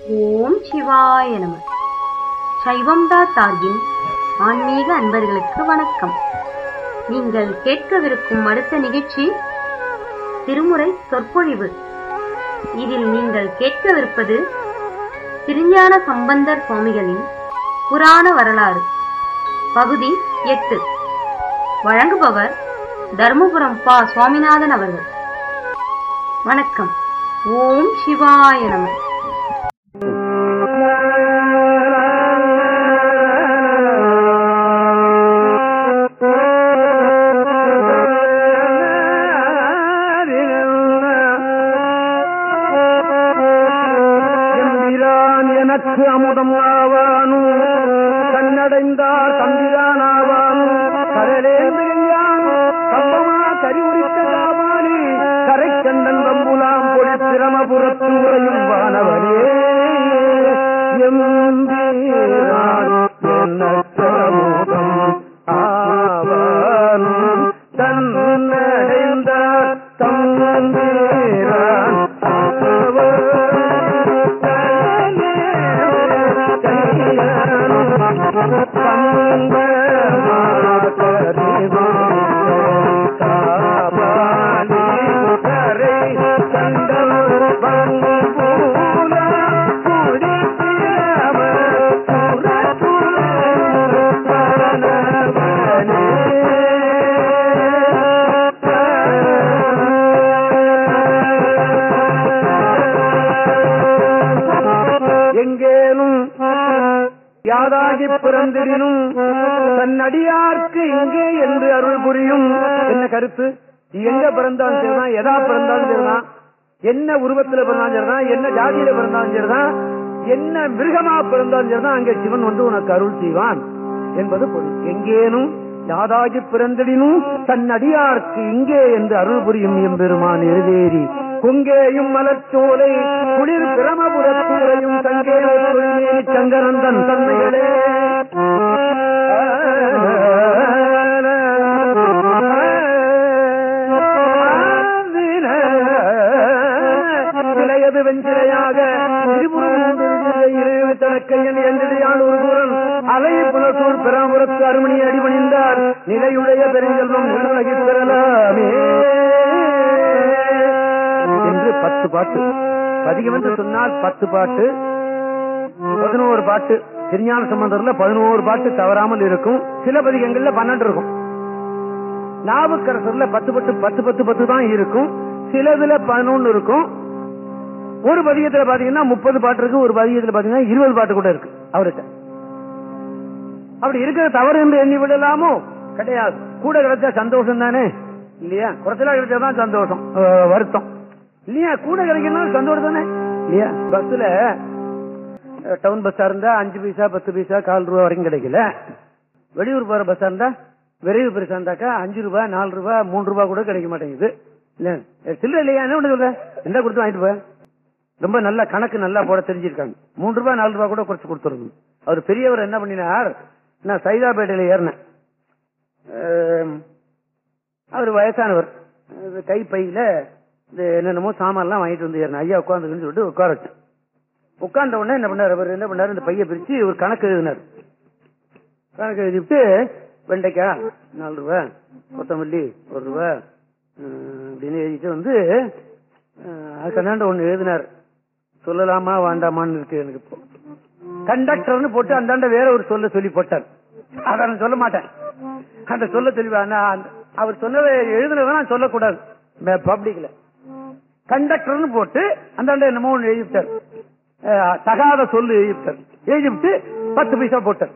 ஓம் சிவாய நம சைவம் டாட் ஆர்கின் ஆன்மீக அன்பர்களுக்கு வணக்கம் நீங்கள் கேட்கவிருக்கும் அடுத்த நிகழ்ச்சி திருமுறை சொற்பொழிவு இதில் நீங்கள் கேட்கவிருப்பது திருஞான சம்பந்தர் சுவாமிகளின் புராண வரலாறு பகுதி எட்டு வழங்குபவர் தர்மபுரம் பா சுவாமிநாதன் அவர்கள் வணக்கம் ஓம் சிவாய நம எம்பிரான் எனக்கு அமுதம் ஆவானும் கண்ணடைந்தார் தம்பிரான் ஆவானும் கடலே பிரியான் கம்பமா கரி உரித்த காமானி கரை கண்டன் ரம்புலாம் பொடி பிரமபுரத்து உறையும் வானவனே எம்பிரான் எனக்கு அமுதம் ஆவானும் தன்னடைந்தார் தம்பிரான் எங்கேனும் யாதாகி பிறந்திடினும் தன் அடியார்க்கு இங்கே என்று அருள் புரியும் என்ன கருத்து நீ எங்க பிறந்தாலும் சரிதான் எதா பிறந்தாலும் சரிதான் என்ன உருவத்துல பிறந்தாலும் சரிதான் என்ன ஜாதியில பிறந்தாலும் சரிதான் என்ன மிருகமா பிறந்தாலும் சரிதான் அங்கே சிவன் வந்து உனக்கு அருள் செய்வான் என்பது பொருள் எங்கேனும் யாதாகி பிறந்திடினும் தன் அடியார்க்கு இங்கே என்று அருள் புரியும் எம்பெருமான் எழுதேறி குங்கேயும் மலர்ச்சோலை குளிர் பிரமபுரத்தூரையும் தங்கே சங்கரந்தன் தன்மைகளே சிலையது வெஞ்சிலையாக தனக்கையன் என்றிடையான் ஒரு கூறன் அலை புலசூர் பெறாமுறத்து அருமணி அடிபணிந்தார் நிலையுடைய பெருங்கல்வம் நிலநகி பெறலாமே என்று பத்து பாட்டு பதிகம் என்று சொன்னால் பத்து பாட்டு பதினோரு பாட்டு திருஞான சம்பந்தர்ல பதினோரு பாட்டு தவறாமல் இருக்கும் சில பதிகங்கள்ல பன்னெண்டு இருக்கும் நாவுக்கரசர்ல பத்து பத்து பத்து பத்து பத்து தான் இருக்கும் சிலதுல பதினொன்னு இருக்கும் ஒரு பதிகத்துல பாத்தீங்கன்னா முப்பது பாட்டு இருக்கு ஒரு பதிகத்துல பாத்தீங்கன்னா இருபது பாட்டு கூட இருக்கு அவர்கிட்ட அப்படி இருக்கிற தவறு என்று எண்ணி விடலாமோ கிடையாது கூட கிடைச்சா சந்தோஷம் தானே இல்லையா குறைச்சலா கிடைச்சாதான் சந்தோஷம் அஹ், வருத்தம் இல்லையா கூட கிடைக்கணும் சந்தோஷம் தானே இல்லையா பஸ்ல அஹ், டவுன் பஸ்ஸா இருந்தா அஞ்சு பைசா பத்து பைசா கால் ரூபா வரைக்கும் கிடைக்கல வெளியூர் போற பஸ்ஸா இருந்தா விரைவு பெருசா இருந்தாக்கா அஞ்சு ரூபாய் நாலு ரூபாய் மூணு ரூபாய் கூட கிடைக்க மாட்டேங்குது இல்ல சில்லற இல்லையா என்ன ஒண்ணு சொல்ற எந்த கொடுத்து வாங்கிட்டு போய் ரொம்ப நல்ல கணக்கு நல்லா போட தெரிஞ்சிருக்காங்க மூன்று ரூபாய் நாலு ரூபாய் கூட குறைச்சு கொடுத்துருங்க அவர் பெரியவர் என்ன பண்ணினார் நான் சைதாப்பேட்டையில ஏறினேன் அஹ், அவர் வயசானவர் அது கைப்பையில இந்த என்னென்னமோ சாமான்லாம் வாங்கிட்டு வந்து ஏறினேன் ஐயா உட்காந்துக்குன்னு சொல்லிட்டு உட்காரச்சு உட்கார்ந்த உடனே என்ன பண்ணார் அவர் என்ன பண்ணாரு இந்த பைய பிரிச்சு ஒரு கணக்கு எழுதினார் கணக்கு எழுதிவிட்டு வெண்டைக்காய் நாலு ரூபாய் கொத்தமல்லி ஒரு ரூபாய் அஹ், அப்படின்னு எழுதிட்டு வந்து அஹ், அதுக்கு ஒண்ணு எழுதினார் சொல்லலாமா வேண்டாமான்னு இருக்கு எனக்கு இப்போ கண்டக்டர்னு போட்டு அந்தாண்ட வேற ஒரு சொல்ல சொல்லி போட்டார் அதை நான் சொல்ல மாட்டேன் அந்த சொல்ல தெளிவா நான் அவர் சொன்னதை எழுதுனதை நான் சொல்லக்கூடாது பப்ளிக்ல கண்டக்டர்னு போட்டு அந்தாண்ட என்னமோ ஒண்ணு எழுதிவிட்டார் அஹ், தகாத சொல்லு எழுதிவிட்டார் எழுதிவிட்டு பத்து பைசா போட்டார்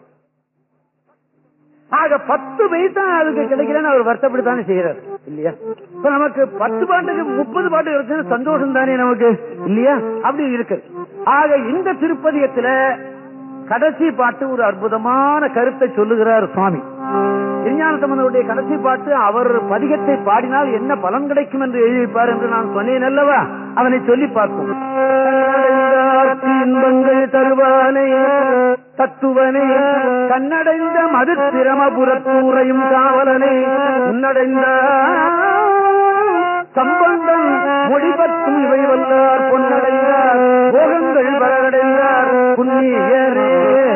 ஆக பத்து பைசா அதுக்கு கிடைக்கலன்னு அவர் வருத்தப்படித்தானே செய்யறாரு இல்லையா இப்ப நமக்கு பத்து பாட்டுக்கு முப்பது பாட்டு கிடைச்சது சந்தோஷம் தானே நமக்கு இல்லையா அப்படி இருக்கு ஆக இந்த திருப்பதியத்துல கடைசி பாட்டு ஒரு அற்புதமான கருத்தை சொல்லுகிறார் சுவாமி விஞ்ஞான சம்பந்தருடைய கடைசி பாட்டு அவர் பதிகத்தை பாடினால் என்ன பலன் கிடைக்கும் என்று எழுதிப்பார் என்று நான் சொன்னேன் அல்லவா அவனை சொல்லி பார்ப்போம் கண்ணடைந்தார்க்கு இன்பங்கள் தருவானை தத்துவனை கண்ணடைந்த மது பிரமபுரத்தூரையும் காவலனை முன்னடைந்த சம்பந்தம் மொழிபத்தும் இவை வல்லார் பொன்னடைந்தார் போகங்கள் பலரடைந்த புண்ணியரே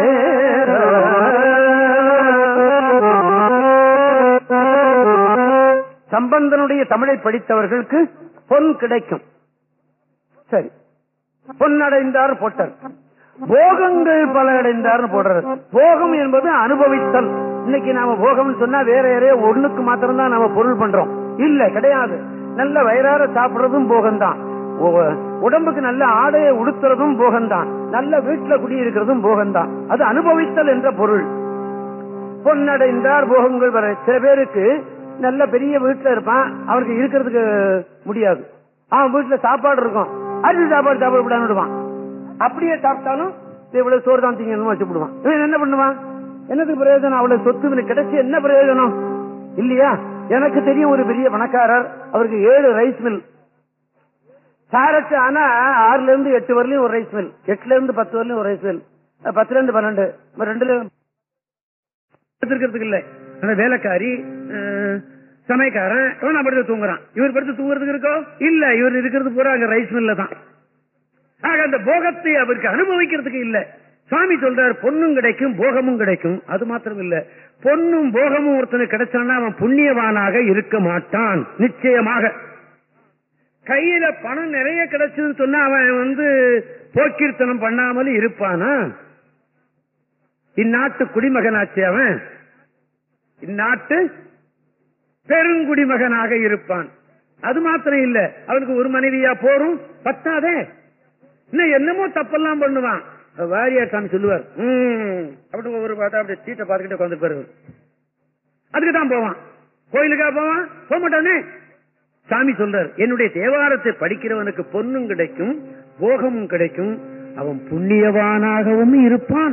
சம்பந்தனுடைய தமிழை படித்தவர்களுக்கு பொன் கிடைக்கும் சரி பொன்னடைந்தார் போட்டார் போகங்கள் பல அடைந்தார்னு போடுறது போகம் என்பது அனுபவித்தல் இன்னைக்கு நாம போகம்னு சொன்னா வேற யாரையோ ஒண்ணுக்கு மாத்திரம் தான் நாம பொருள் பண்றோம் இல்ல கிடையாது நல்ல வயிறார சாப்பிடுறதும் போகம்தான் உ- உடம்புக்கு நல்ல ஆடையை உடுத்துறதும் போகம்தான் நல்ல வீட்டுல குடியிருக்கிறதும் போகம்தான் அது அனுபவித்தல் என்ற பொருள் பொன்னடைந்தார் போகங்கள் வர சில பேருக்கு நல்ல பெரிய வீட்டுல இருப்பான் அவருக்கு இருக்கிறதுக்கு முடியாது அவன் வீட்டுல சாப்பாடு இருக்கும் அரிசி சாப்பாடு சாப்பிட விடாம அப்படியே சாப்பிட்டாலும் இவ்வளவு சோறு தான் திங்கணும் வச்சுடுவான் இவன் என்ன பண்ணுவான் என்னத்துக்கு பிரயோஜனம் அவ்வளவு சொத்து இவனுக்கு கிடைச்சு என்ன பிரயோஜனம் இல்லையா எனக்கு தெரியும் ஒரு பெரிய பணக்காரர் அவருக்கு ஏழு ரைஸ் மில் கேரட் ஆனா ஆறுல இருந்து எட்டு வரலையும் ஒரு ரைஸ் மில் எட்டுல இருந்து பத்து வரலையும் ஒரு ரைஸ் மில் பத்துல இருந்து பன்னெண்டு இப்ப ரெண்டுல எடுத்துக்கிறதுக்கு இல்ல அந்த வேலைக்காரி அஹ், சமையக்காரன் இவன் நான் படுத்து தூங்குறான் இவர் படுத்து தூங்குறதுக்கு இருக்கோ இல்ல இவர் இருக்கிறது பூரா அங்க ரைஸ் மில்ல தான் ஆக அந்த போகத்தை அவருக்கு அனுபவிக்கிறதுக்கு இல்ல சுவாமி சொல்றார் பொண்ணும் கிடைக்கும் போகமும் கிடைக்கும் அது மாத்திரம் இல்ல பொண்ணும் போகமும் ஒருத்தனுக்கு கிடைச்சான்னா அவன் புண்ணியவானாக இருக்க மாட்டான் நிச்சயமாக கையில பணம் நிறைய கிடைச்சதுன்னு சொன்னா அவன் வந்து போக்கீர்த்தனம் பண்ணாமல் இருப்பானா இந்நாட்டு குடிமகனாச்சே அவன் இந்நாட்டு பெருங்குடிமகனாக இருப்பான் அது மாத்திரம் இல்ல அவனுக்கு ஒரு மனைவியா போரும் பத்தாதே இன்னும் என்னமோ தப்பெல்லாம் பண்ணுவான் வாரியார் சாமி சொல்லுவார் "ம்." அப்படி ஒரு பார்த்தா அப்படி சீட்டை பார்த்துக்கிட்டு உட்காந்து பாரு அதுக்கு தான் போவான் கோயிலுக்கா போவான் போக மாட்டானே சாமி சொல்றார் என்னுடைய தேவாரத்தை படிக்கிறவனுக்கு பொன்னும் கிடைக்கும் போகமும் கிடைக்கும் அவன் புண்ணியவானாகவும் இருப்பான்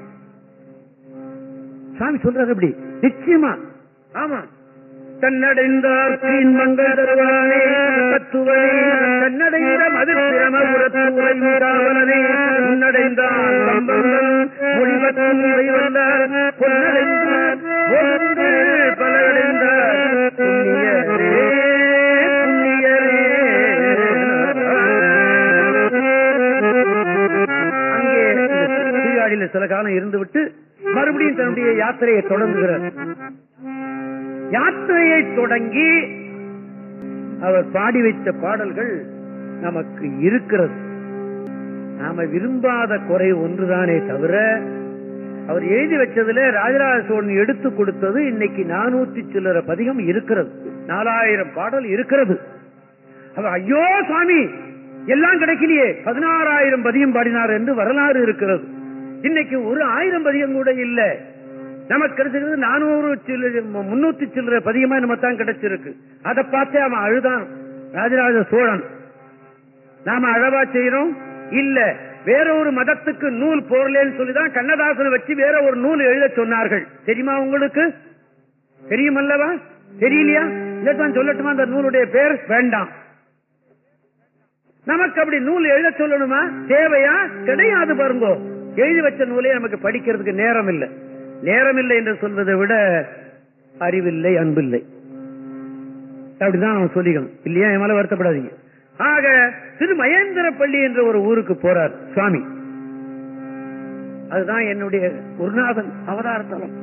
சாமி சொல்றாரு அப்படி நிச்சயமா ஆமா தன்னடைந்தார் மங்கள் தருவானே தத்துவனே தன்னடைந்த மதிர் பிரம உரத்துவனை காவலனே உன்னடைந்தார் சம்பந்தன் மொழிபத்தும் வந்தார் பொன்னடைந்தார் போகங்கள் பல அடைந்தார் புண்ணியரே புண்ணியரே அங்கே இந்த சீர்காழியில சில காலம் இருந்துவிட்டு மறுபடியும் தன்னுடைய யாத்திரையை தொடங்குகிறார் யாத்திரையை தொடங்கி அவர் பாடி வைத்த பாடல்கள் நமக்கு இருக்கிறது நாம விரும்பாத குறை ஒன்றுதானே தவிர அவர் எழுதி வச்சதுல ராஜராஜ சோழன் எடுத்து கொடுத்தது இன்னைக்கு நானூத்தி சில்லற பதிகம் இருக்கிறது நாலாயிரம் பாடல் இருக்கிறது அவர் ஐயோ சுவாமி எல்லாம் கிடைக்கலையே பதினாறாயிரம் பதியம் பாடினார் என்று வரலாறு இருக்கிறது இன்னைக்கு ஒரு ஆயிரம் பதியம் கூட இல்ல நமக்கு கிடைச்சிருக்கு நானூறு சில்லற முன்னூத்தி சில்லற பதிகமா நம்ம தான் கிடைச்சிருக்கு அதை பார்த்தே அவன் அழுதான் ராஜராஜ சோழன் நாம அழவா செய்யறோம் இல்ல வேற ஒரு மதத்துக்கு நூல் போரலன்னு சொல்லிதான் கண்ணதாசனை வச்சு வேற ஒரு நூல் எழுத சொன்னார்கள் தெரியுமா உங்களுக்கு தெரியுமல்லவா தெரியலையா இல்லத்தான் சொல்லட்டுமா அந்த நூலுடைய பேர் வேண்டாம் நமக்கு அப்படி நூல் எழுத சொல்லணுமா தேவையா கிடையாது பாருங்கோ எழுதி வச்ச நூலே நமக்கு படிக்கிறதுக்கு நேரம் இல்லை நேரம் இல்லை என்று சொல்வதை விட அறிவில்லை அன்பில்லை அப்படிதான் அவன் சொல்லிக்கணும் இல்லையா என் மேல வருத்தப்படாதீங்க ஆக திரு மகேந்திரப்பள்ளி என்ற ஒரு ஊருக்கு போறார் சுவாமி அதுதான் என்னுடைய குருநாதன் அவதார தலம்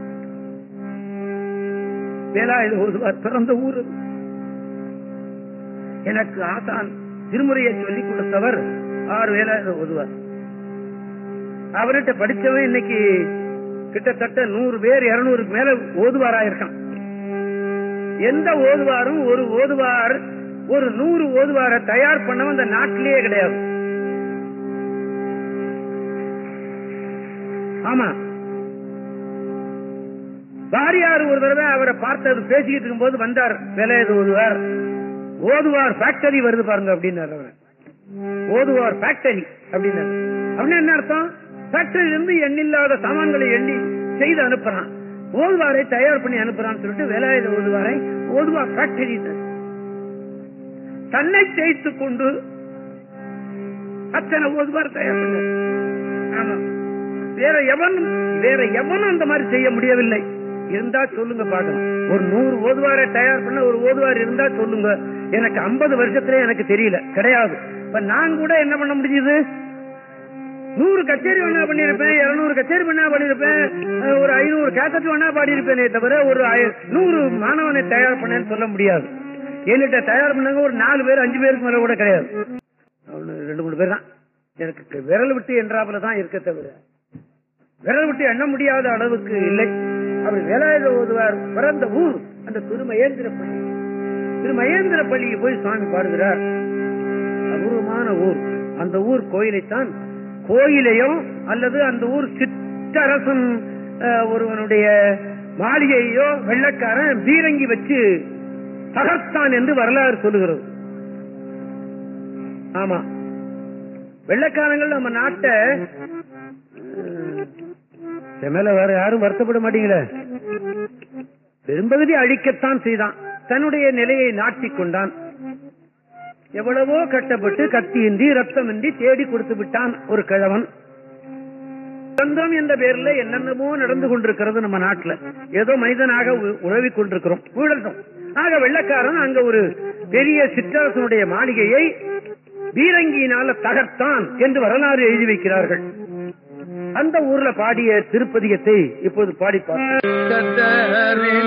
வேலாயுத ஓதுவார் பிறந்த ஊர் அது. எனக்கு ஆசான் திருமுறையை சொல்லிக் கொடுத்தவர் ஆறு வேலாயுத ஓதுவார் அவர்கிட்ட படிச்சவன் இன்னைக்கு கிட்டத்தட்ட நூறு பேர் இருநூறுக்கு மேல ஓதுவாராயிருக்கான் எந்த ஓதுவாரும் ஒரு ஓதுவார் ஒரு நூறு ஓதுவார தயார் பண்ணவன் இந்த நாட்டிலேயே கிடையாது ஆமா வாரியார் ஒரு தடவை அவரை பார்த்தது பேசிக்கிட்டு இருக்கும்போது வந்தார் வேலையது ஓதுவார் ஓதுவார் ஃபேக்டரி வருது பாருங்க அப்படின்னாரு அவர் ஓதுவார் ஃபேக்டரி அப்படின்னாரு அப்படின்னா என்ன அர்த்தம் ஃபேக்டரியில இருந்து எண்ணில்லாத சாமான்களை எண்ணி செய்து அனுப்புறான் ஓதுவாரை தயார் பண்ணி அனுப்புறான்னு சொல்லிட்டு வேலாயுத ஓதுவாரை ஓதுவார் ஃபேக்டரி தன்னை தேய்த்துக் கொண்டு அத்தனை ஓதுவார் தயார் பண்ணார் ஆமா வேற எவனும் வேற எவனும் அந்த மாதிரி செய்ய முடியவில்லை இருந்தா சொல்லுங்க பாக்கலாம் ஒரு நூறு ஓதுவாரை தயார் பண்ண ஒரு ஓதுவார் இருந்தா சொல்லுங்க எனக்கு ஐம்பது வருஷத்துல எனக்கு தெரியல கிடையாது இப்ப நான் கூட என்ன பண்ண முடியுது நூறு கச்சேரி வேணா பண்ணிருப்பேன் இருநூறு கச்சேரி வேணா பண்ணிருப்பேன் அஹ், ஒரு ஐநூறு கேசட் வேணா பாடியிருப்பேனே தவிர ஒரு ஐ- நூறு மாணவனை தயார் பண்ணேன்னு சொல்ல முடியாது என்கிட்ட தயார் பண்ணாங்க ஒரு நாலு பேர் அஞ்சு பேருக்கு மேல கூட கிடையாது ஒண்ணு, ரெண்டு மூணு பேர் தான் எனக்கு விரல் விட்டு என்றாப்புல தான் இருக்க தவிர விரல் விட்டு எண்ண முடியாத அளவுக்கு இல்லை அப்படி வேலாயுத ஓதுவார் பிறந்த ஊர் அந்த திருமகேந்திரப்பள்ளி திருமகேந்திரப்பள்ளிக்கு போய் சுவாமி பாடுகிறார் அபூர்வமான ஊர் அந்த ஊர் கோயிலைத்தான் கோயிலையும் அல்லது அந்த ஊர் சிற்றரசன் அஹ், ஒருவனுடைய மாளிகையோ வெள்ளக்காரன் பீரங்கி வச்சு தகர்த்தான் என்று வரலாறு சொல்லுகிறது ஆமா வெள்ளக்காரங்கள் நம்ம நாட்டை அஹ், என் மேல வேற யாரும் வருத்தப்பட மாட்டீங்களே பெரும்பகுதி அழிக்கத்தான் செய்தான் தன்னுடைய நிலையை நாட்டிக் கொண்டான் எவ்வளவோ கட்டப்பட்டு கத்தியின்றி ரத்தமின்றி தேடி கொடுத்து விட்டான் ஒரு கிழவன் சொந்தம் என்ற பேர்ல என்னென்னமோ நடந்து கொண்டிருக்கிறது நம்ம நாட்டுல ஏதோ மனிதனாக உ- உழவிக் கொண்டிருக்கிறோம் ஊழல்தான் ஆக வெள்ளக்காரன் அங்க ஒரு பெரிய சிற்றரசனுடைய மாளிகையை பீரங்கியினால தகர்த்தான் என்று வரலாறு எழுதி வைக்கிறார்கள் அந்த ஊர்ல பாடிய திருப்பதிகத்தை இப்போது பாடி பார்ப்போம்.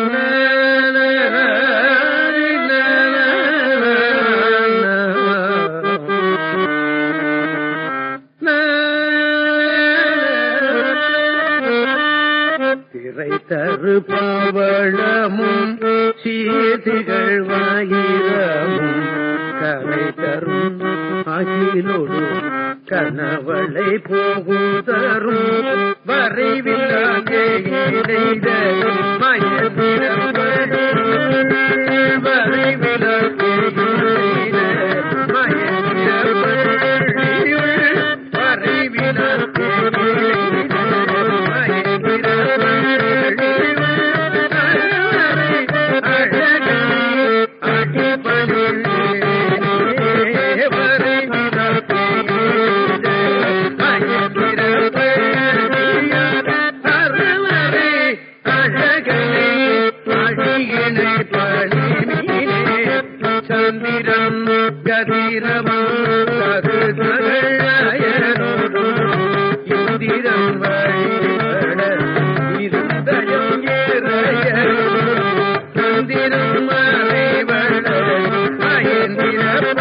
திரை தரு பவளமும் சீதிகள் வாயிரமும் கரை தரும் அகிலோடு கனவளை போகுதரும் வரைவில்லாதே இடைத மயந்திரம் வரைவில்லாதே இடைத மயந்திரம் வரைவில்லாதே சந்திரம் கதிரவம் கருதகழாயனோடு இந்திரம் வழிபட இருந்தயம் ஏறைய சந்திரம் மறைவட மயந்திர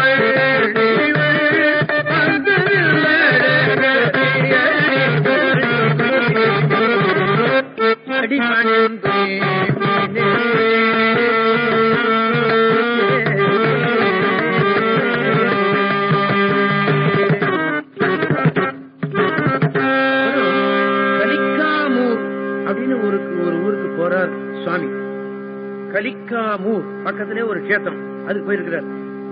கலிக்காமூர் அப்படின்னு ஊருக்கு ஒரு ஊருக்கு போறார் சுவாமி கலிக்காமூர் பக்கத்திலே ஒரு கஷேத்திரம் அதுக்கு போயிருக்கிறார்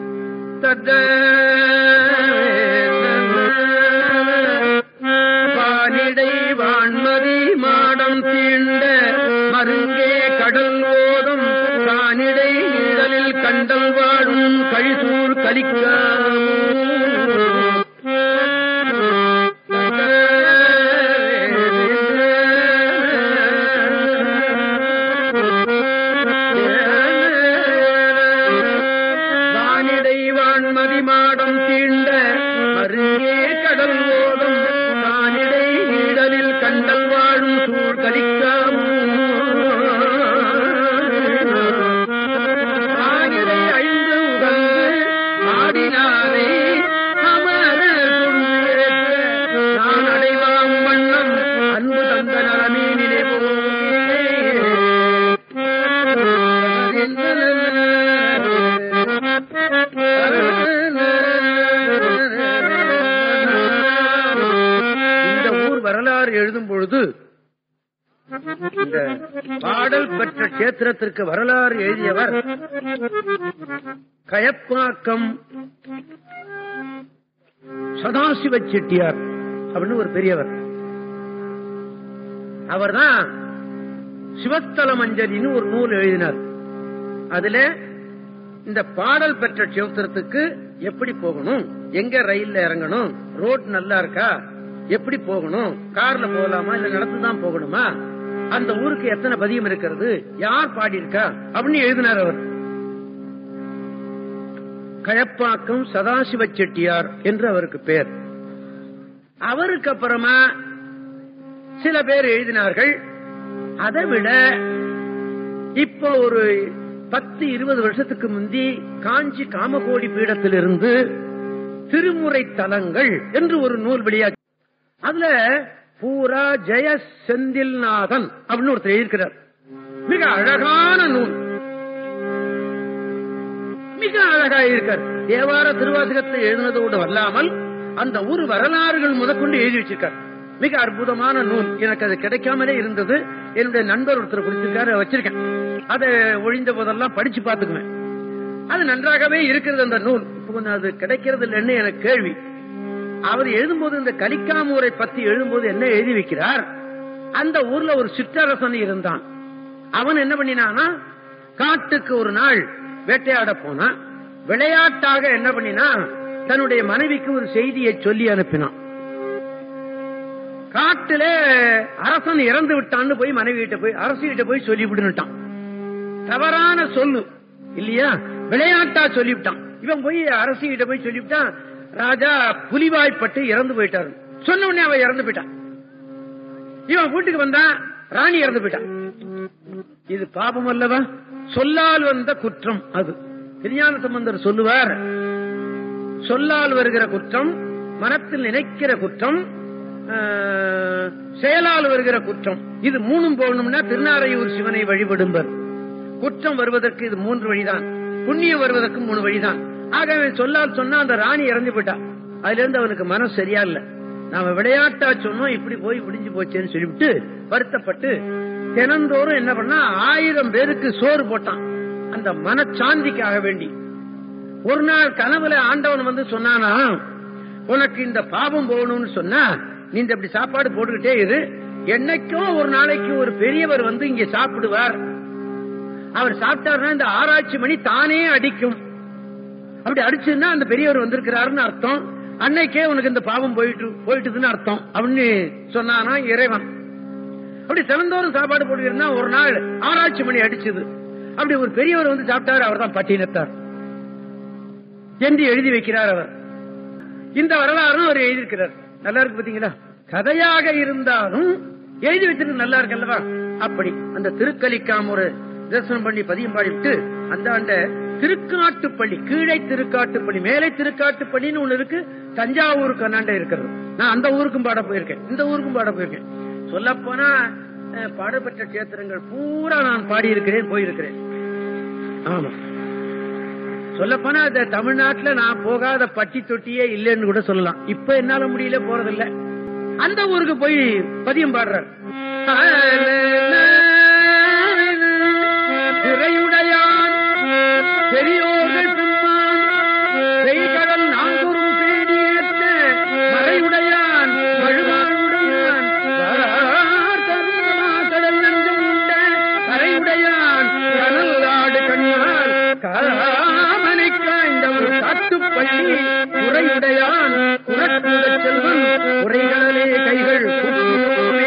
பாலிடை வான்மதி மாடம் தீண்ட மருங்கே கடல் ஓடும் கானிடை நிழலில் கண்டல் வாழும் கழிசூர் வானிடை வான்மதி மாடம் தீண்ட மருங்கே கடல் ஓடும் கானிடை நீடலில் கண்டல் வாழும் சூழ் ஆனிடை ஐந்து உகந்து ஆடினாரே அமரர் கொண்டு நான் அடைவாம் வண்ணம் அன்பு தந்த நலமீனிலே இந்த ஊர் வரலாறு எழுதும் பொழுது இந்த பாடல் பெற்ற கஷேத்திரத்திற்கு வரலாறு எழுதியவர் கயப்பாக்கம் சதாசிவ செட்டியார் அப்படின்னு ஒரு பெரியவர் அவர்தான் சிவஸ்தல மஞ்சளின்னு ஒரு நூல் எழுதினார் அதுல இந்த பாடல் பெற்ற கஷேத்திரத்துக்கு எப்படி போகணும் எங்க ரயில்ல இறங்கணும் ரோட் நல்லா இருக்கா எப்படி போகணும் கார்ல போகலாமா இல்ல நடந்து தான் போகணுமா அந்த ஊருக்கு எத்தனை பதியம் இருக்கிறது யார் பாடியிருக்கா அப்படின்னு எழுதினார் அவர் கயப்பாக்கம் சதாசிவ செட்டியார் என்று அவருக்கு பெயர் அவருக்கு அப்புறமா சில பேர் எழுதினார்கள் அதை விட இப்போ ஒரு பத்து இருபது வருஷத்துக்கு முந்தி காஞ்சி காமகோடி பீடத்திலிருந்து திருமுறை தலங்கள் என்று ஒரு நூல் வெளியாச்சு அதுல பூரா ஜெய செந்தில்நாதன் அப்படின்னு ஒருத்தர் எழுதியிருக்கிறார் மிக அழகான நூல் மிக அழகா இருக்கார் தேவார திருவாசகத்தை எழுதினதோடு அல்லாமல் அந்த ஊர் வரலாறுகள் முதற்கொண்டு எழுதி வச்சிருக்கார் மிக அற்புதமான நூல் எனக்கு அது கிடைக்காமலே இருந்தது என்னுடைய நண்பர் ஒருத்தர் கொடுத்திருக்காரு வச்சிருக்கேன் அதை ஒழிந்த போதெல்லாம் படிச்சு பார்த்துக்குவேன் அது நன்றாகவே இருக்கிறது அந்த நூல் இப்ப கொஞ்சம் அது கிடைக்கிறது இல்லைன்னு எனக்கு கேள்வி அவர் எழுதும்போது இந்த கலிக்காமூரை பத்தி எழுதும்போது என்ன எழுதி வைக்கிறார் அந்த ஊர்ல ஒரு சிற்றரசன் இருந்தான் அவன் என்ன பண்ணினானா காட்டுக்கு ஒரு நாள் வேட்டையாட போனா விளையாட்டாக என்ன பண்ணினா தன்னுடைய மனைவிக்கு ஒரு செய்தியை சொல்லி அனுப்பினான் காட்டிலே அரசன் இறந்து விட்டான்னு போய் மனைவி கிட்ட போய் அரசு கிட்ட போய் சொல்லி விடுனுட்டான் தவறான சொல்லு இல்லையா விளையாட்டா சொல்லிவிட்டான் இவன் போய் அரசு கிட்ட போய் சொல்லிவிட்டான் ராஜா புலிவாய்ப்பட்டு இறந்து போயிட்டாரு சொன்ன உடனே அவன் இறந்து போயிட்டான் இவன் வீட்டுக்கு வந்தான் ராணி இறந்து போயிட்டான் இது பாபம் அல்லவா சொல்லால் வந்த குற்றம் அது திருஞான சம்பந்தர் சொல்லுவார் சொல்லால் வருகிற குற்றம் மனத்தில் நினைக்கிற குற்றம் ஆஹ், செயலால் வருகிற குற்றம் இது மூணும் போகணும்னா திருநாரையூர் சிவனை வழிபடும்பர் குற்றம் வருவதற்கு இது மூன்று வழிதான் புண்ணியம் வருவதற்கு மூணு வழிதான் ஆகவே சொல்லால் சொன்னா அந்த ராணி இறந்து போயிட்டா அதுல இருந்து அவனுக்கு மனசு சரியா இல்ல நாம விளையாட்டா சொன்னோம் இப்படி போய் முடிஞ்சு போச்சேன்னு சொல்லிவிட்டு வருத்தப்பட்டு தினந்தோறும் என்ன பண்ணா ஆயிரம் பேருக்கு சோறு போட்டான் அந்த மனச்சாந்திக்காக வேண்டி ஒரு நாள் கனவுல ஆண்டவன் வந்து சொன்னானா உனக்கு இந்த பாவம் போகணும்னு சொன்னா நீ இந்த இப்படி சாப்பாடு போட்டுக்கிட்டே இரு என்னைக்கோ ஒரு நாளைக்கு ஒரு பெரியவர் வந்து இங்க சாப்பிடுவார் அவர் சாப்பிட்டாருன்னா இந்த ஆராய்ச்சி மணி தானே அடிக்கும் அப்படி அடிச்சுன்னா அந்த பெரியவர் வந்திருக்கிறாருன்னு அர்த்தம் அன்னைக்கே உனக்கு இந்த பாவம் போயிட்டு போயிட்டுதுன்னு அர்த்தம் அப்படின்னு சொன்னானா இறைவன் அப்படி தினந்தோறும் சாப்பாடு போட்டுக்கிறா ஒரு நாள் ஆராய்ச்சி மணி அடிச்சது அப்படி ஒரு பெரியவர் வந்து சாப்பிட்டாரு அவர் தான் பட்டினத்தார் என்று எழுதி வைக்கிறார் அவர் இந்த வரலாறும் அவர் எழுதியிருக்கிறார் நல்லா இருக்கு பாத்தீங்களா கதையாக இருந்தாலும் எழுதி வச்சிருக்கு நல்லா இருக்கு அல்லவா அப்படி அந்த திருக்கலிக்காமூர் தரிசனம் பண்ணி பதியம் பாடிவிட்டு அந்த ஆண்ட திருக்காட்டுப்பள்ளி கீழே திருக்காட்டுப்பள்ளி மேலே திருக்காட்டுப்பள்ளின்னு ஒண்ணு இருக்கு தஞ்சாவூருக்கு அண்ணாண்ட இருக்கிறது நான் அந்த ஊருக்கும் பாட போயிருக்கேன் இந்த ஊருக்கும் பாட போயிருக்கேன் சொல்ல போனா பாடப்பெற்ற கஷேத்திரங்கள் பூரா நான் பாடி இருக்கிறேன் போயிருக்கிறேன் ஆமா சொல்ல போனா இந்த தமிழ்நாட்டுல நான் போகாத பட்டி தொட்டியே இல்லைன்னு கூட சொல்லலாம் இப்ப என்னால முடியல போறதில்ல அந்த ஊருக்கு போய் பதியம் பாடுறார் திரையுடையான் பெரியோர்கள் பெம்மான் செய்கடல் நான்குறும் தேடி ஏற்ற மறையுடையான் வழுவாழுடையான் கடல் நஞ்சம் உண்ட கரையுடையான் கடல் ஆடு கண்ணால் காமனை காய்ந்த ஒரு காட்டுப்பள்ளி உரையுடையான் குரக்கூட செல்வன் உரைகளே கைகள் குப்புமே.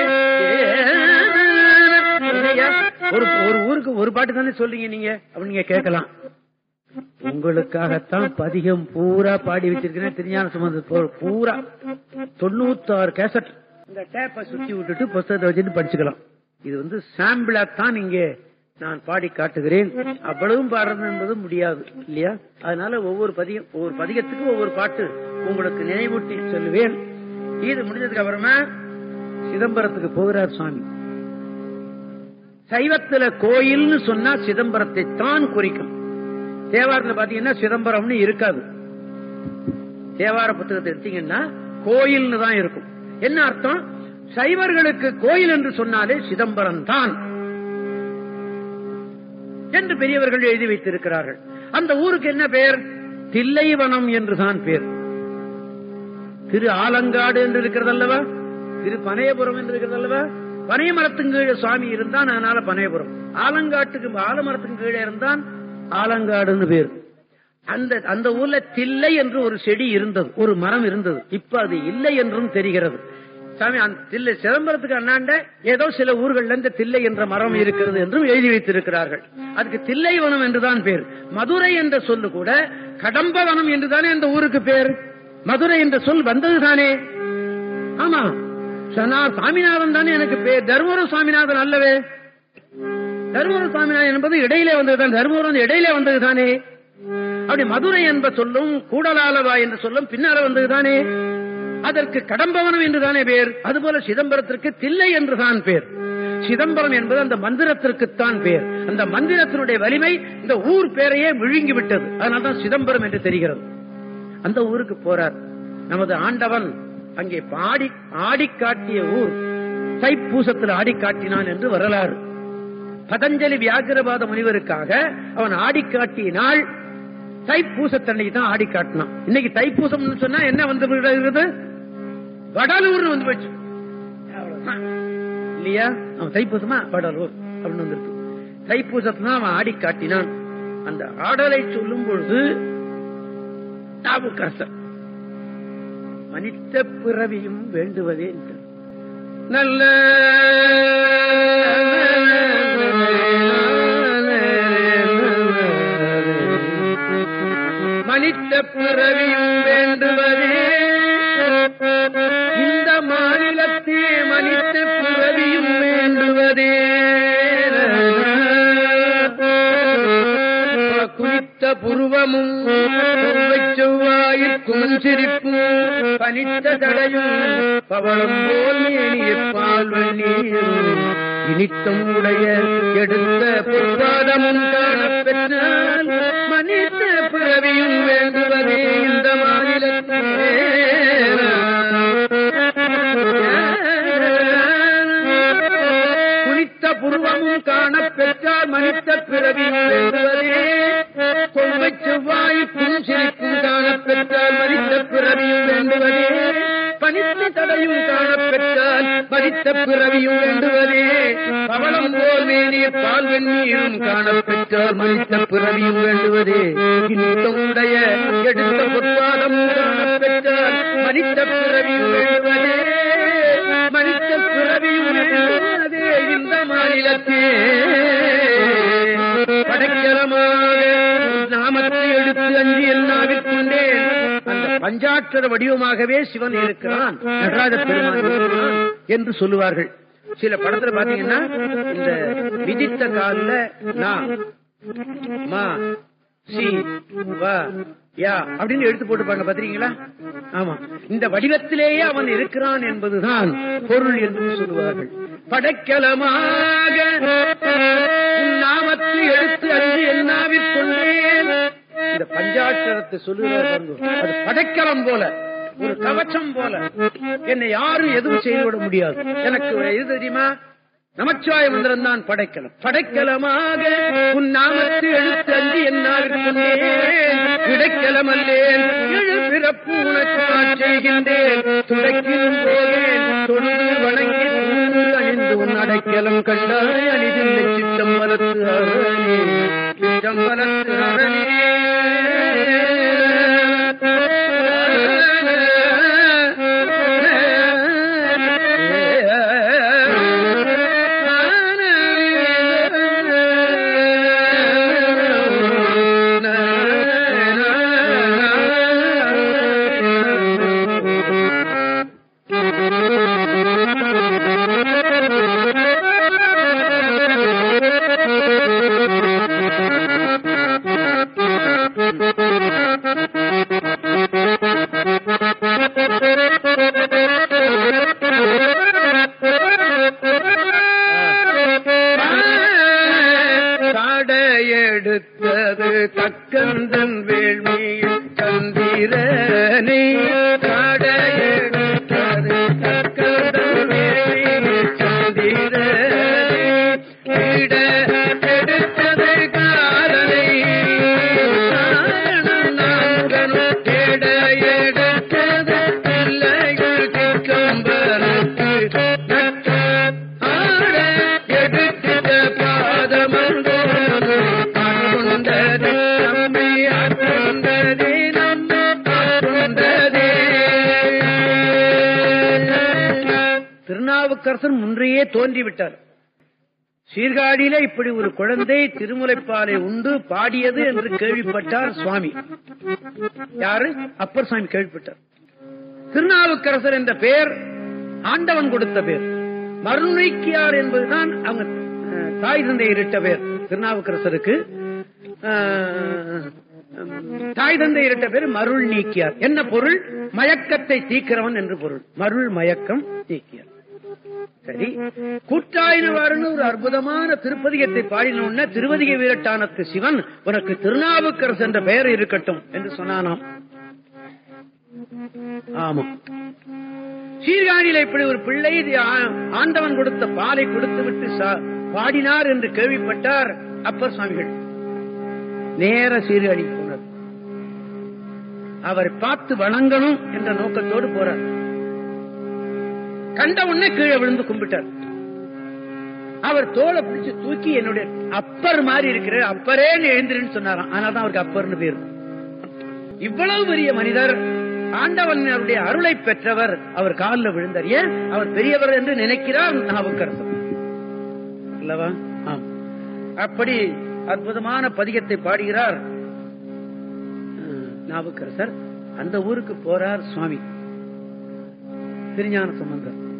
இல்லையா? ஒரு ஒரு ஊருக்கு ஒரு பாட்டு தானே சொல்றீங்க நீங்க அப்படின்னு நீங்க கேட்கலாம் உங்களுக்காகத்தான் பதிகம் பூரா பாடி வச்சிருக்கிறேன் திருஞான சம்பந்த பூரா தொண்ணூத்தாறு கேசட் இந்த டேப்பை சுத்தி விட்டுட்டு புஸ்தகத்தை வச்சுட்டு படிச்சுக்கலாம் இது வந்து சாம்பிளா தான் இங்க நான் பாடி காட்டுகிறேன் அவ்வளவும் பாடுறது என்பது முடியாது இல்லையா அதனால ஒவ்வொரு பதிகம் ஒவ்வொரு பதிகத்துக்கு ஒவ்வொரு பாட்டு உங்களுக்கு நினைவூட்டி சொல்லுவேன் இது முடிஞ்சதுக்கு அப்புறமா சிதம்பரத்துக்கு போகிறார் சுவாமி சைவத்துல கோயில்னு சொன்னா சிதம்பரத்தை தான் குறிக்கும் தேவாரத்துல பாத்தீங்கன்னா சிதம்பரம்னு இருக்காது தேவார புத்தகத்தை எடுத்தீங்கன்னா கோயில்னு தான் இருக்கும் என்ன அர்த்தம் சைவர்களுக்கு கோயில் என்று சொன்னாலே சிதம்பரம் தான் என்று பெரியவர்கள் எழுதி வைத்திருக்கிறார்கள் அந்த ஊருக்கு என்ன பெயர் தில்லைவனம் என்றுதான் பேர் திரு ஆலங்காடு என்று இருக்கிறது அல்லவா திரு பனையபுரம் என்று இருக்கிறது அல்லவா பனையமரத்தின் கீழே சுவாமி இருந்தான் அதனால பனையபுரம் ஆலங்காட்டுக்கு ஆலமரத்தின் கீழே இருந்தான் ஆலங்காடுன்னு பேர் அந்த அந்த ஊர்ல தில்லை என்று ஒரு செடி இருந்தது ஒரு மரம் இருந்தது இப்ப அது இல்லை என்றும் தெரிகிறது சாமி அந்த தில்லை சிதம்பரத்துக்கு அண்ணாண்ட ஏதோ சில ஊர்கள்ல இந்த தில்லை என்ற மரம் இருக்கிறது என்றும் எழுதி வைத்திருக்கிறார்கள் அதுக்கு தில்லைவனம் என்றுதான் பேர் மதுரை என்ற சொல்லு கூட கடம்பவனம் என்றுதானே அந்த ஊருக்கு பேர் மதுரை என்ற சொல் வந்ததுதானே ஆமா சனா சாமிநாதன் தானே எனக்கு பேர் தருமபுரம் சாமிநாதன் அல்லவே தருமபுரம் சாமிநாதன் என்பது இடையிலே வந்ததுதான் தருமபுரம் இடையிலே வந்தது தானே அப்படி மதுரை என்ப சொல்லும் கூடலாலவா என்று சொல்லும் பின்னால வந்தது தானே அதற்கு கடம்பவனம் என்றுதானே பேர் அதுபோல சிதம்பரத்திற்கு தில்லை என்றுதான் பேர் சிதம்பரம் என்பது அந்த மந்திரத்திற்குத்தான் பேர் அந்த மந்திரத்தினுடைய வலிமை இந்த ஊர் பேரையே விழுங்கி விட்டது அதனால்தான் சிதம்பரம் என்று தெரிகிறது அந்த ஊருக்கு போறார் நமது ஆண்டவன் அங்கே பாடி ஆடி காட்டிய ஊர் தைப்பூசத்தில் ஆடி காட்டினான் என்று வரலாறு பதஞ்சலி வியாகிரபாத முனிவருக்காக அவன் ஆடி காட்டிய நாள் தைப்பூசத்தன்னைக்கு தான் ஆடி காட்டினான் இன்னைக்கு தைப்பூசம் சொன்னா என்ன வந்து விடுகிறது வடலூர்னு வந்து போச்சு அவ்வளவுதான். இல்லையா அவன் தைப்பூசமா வடலூர் அப்படின்னு வந்துருக்கு தைப்பூசத்தை தான் அவன் ஆடி காட்டினான் அந்த ஆடலை சொல்லும் பொழுது நாவுக்கரசர் மனித பிறவியும் வேண்டுவதே என்று. நல்ல மனித பிறவியும் வேண்டுவதே இந்த மாநிலத்தே மனித பிறவியும் வேண்டுவதே குனித்த புருவமும் செவ்வாயிற்கும் சிரிப்பும் பனித்த தடையும் பவளம் போல் மேனிய பால் வெந்நீரும் இனித்தம் உடைய எடுத்த பொற்பாதமும் காணப்பெற்றால் மனித பிறவியும் வேண்டுவதே இந்த மாநிலத்திலே குனித்த புருவமும் காணப்பெற்றால் மனித பிறவியும் வேண்டுவதே கொள்கை செவ்வாய் புன்சிரிப்பும் காணப்பெற்றால் மனித பிறவியும் வேண்டுவதே பனித்த தடையும் காணப்பெற்றால் மனித பிறவியும் வேண்டுவதே பவளம் போல் மேனிய பால் வெந்நீரும் காணப்பெற்றால் மனித பிறவியும் வேண்டுவதே இன்பமுடைய எடுத்த பொற்பாதம் காணப்பெற்றால் மனித பிறவியும் வேண்டுவதே மனித பிறவியும் வேண்டுவதே இந்த மாநிலத்தே படைக்கலமாக நாமத்தை எடுத்து அஞ்சு எல்லாவிற்கொண்டேன் அந்த பஞ்சாட்சர வடிவமாகவே சிவன் இருக்கிறான் நடராஜ பெருமான் இருக்கிறான் என்று சொல்லுவார்கள் சில படத்துல பாத்தீங்கன்னா இந்த விதித்த காலில் நான் மா சி வ யா அப்படின்னு எடுத்து போட்டுப்பாங்க பாத்தீங்களா ஆமா இந்த வடிவத்திலேயே அவன் இருக்கிறான் என்பதுதான் பொருள் என்று சொல்லுவார்கள் படைக்கலமாக உன் நாமத்தை எடுத்து அஞ்சு என்னாவிற்கொண்டேன் இந்த பஞ்சாட்சரத்தை சொல்லுகிறார் பாருங்க. அது படைக்கலம் போல ஒரு கவச்சம் போல என்னை யாரும் எதுவும் செய்துவிட முடியாது எனக்கு எது தெரியுமா நமச்சிவாய மந்திரம் தான் படைக்கலம் படைக்கலமாக உன் நாமத்து எழுத்து அஞ்சு என்னாவிற்கொண்டேன் கிடைக்கலம் அல்லேன் எழு பிறப்பு உனக்கு நான் செய்கின்றேன் துடைக்கிலும் போகேன் தொழுது வணங்கி தூங்கு அணிந்து உன் அடைக்கலம் கண்டாய் அணிதில்லை சித்தம் வளர்த்து அரணே சித்தம் வளர்த்து எடுத்தது கக்கந்தன் வேள்வியில் சந்திரனை காடையெடுத்தது கக்கந்தன் வேள்வியில் சந்திரனை இட எடுத்தது காலனை காரணம் நான்கனும் தேட எடுத்தது பிள்ளைகள் சிக்கம்பரத்து நட்ட ஆட எடுத்த பாதமந்தோ ஆட்கொண்டது நம்மை ஆட்கொண்டதே நம்மை ஆட்கொண்டதே திருநாவுக்கரசர் முன்றையே தோன்றிவிட்டார் சீர்காழியில இப்படி ஒரு குழந்தை திருமுலைப்பாலை உண்டு பாடியது என்று கேள்விப்பட்டார் சுவாமி யாரு அப்பர் சுவாமி கேள்விப்பட்டார் திருநாவுக்கரசர் என்ற பெயர் ஆண்டவன் கொடுத்த பேர் மருநீக்கியார் என்பதுதான் அவங்க அஹ், தாய் தந்தையரிட்ட பேர் திருநாவுக்கரசருக்கு அஹ், தாய் தந்தையரிட்ட பேர் மருள் நீக்கியார் என்ன பொருள் மயக்கத்தை தீக்கிறவன் என்று பொருள் மருள் மயக்கம் நீக்கியார் சரி கூட்டாயினவாறுன்னு ஒரு அற்புதமான திருப்பதிகத்தை பாடின திருவதிக வீரட்டானத்து சிவன் உனக்கு திருநாவுக்கரசு என்ற பெயர் இருக்கட்டும் என்று சொன்னானாம் ஆமா சீர்காழியில இப்படி ஒரு பிள்ளை இது ஆ- ஆண்டவன் கொடுத்த பாலை கொடுத்து விட்டு சா- பாடினார் என்று கேள்விப்பட்டார் அப்பர் சுவாமிகள் நேர சீர்காழி போனார் அவரை பார்த்து வணங்கணும் என்ற நோக்கத்தோடு போறார் கண்ட உடனே கீழே விழுந்து கும்பிட்டார் அவர் தோலை பிடிச்சு தூக்கி என்னுடைய அப்பர் மாதிரி இருக்கிற அப்பரே எழுந்திருன்னு சொன்னாராம் ஆனாதான் அவருக்கு அப்பர்னு பேரு இவ்வளவு பெரிய மனிதர் ஆண்டவனுடைய அருளை பெற்றவர் அவர் காலில் விழுந்தார் ஏன் அவர் பெரியவர் என்று நினைக்கிறார் நாவுக்கரசர் அல்லவா ஆம். அப்படி அற்புதமான பதிகத்தை பாடுகிறார் அஹ், நாவுக்கரசர் அந்த ஊருக்கு போறார் சுவாமி திருஞான சம்பந்தர்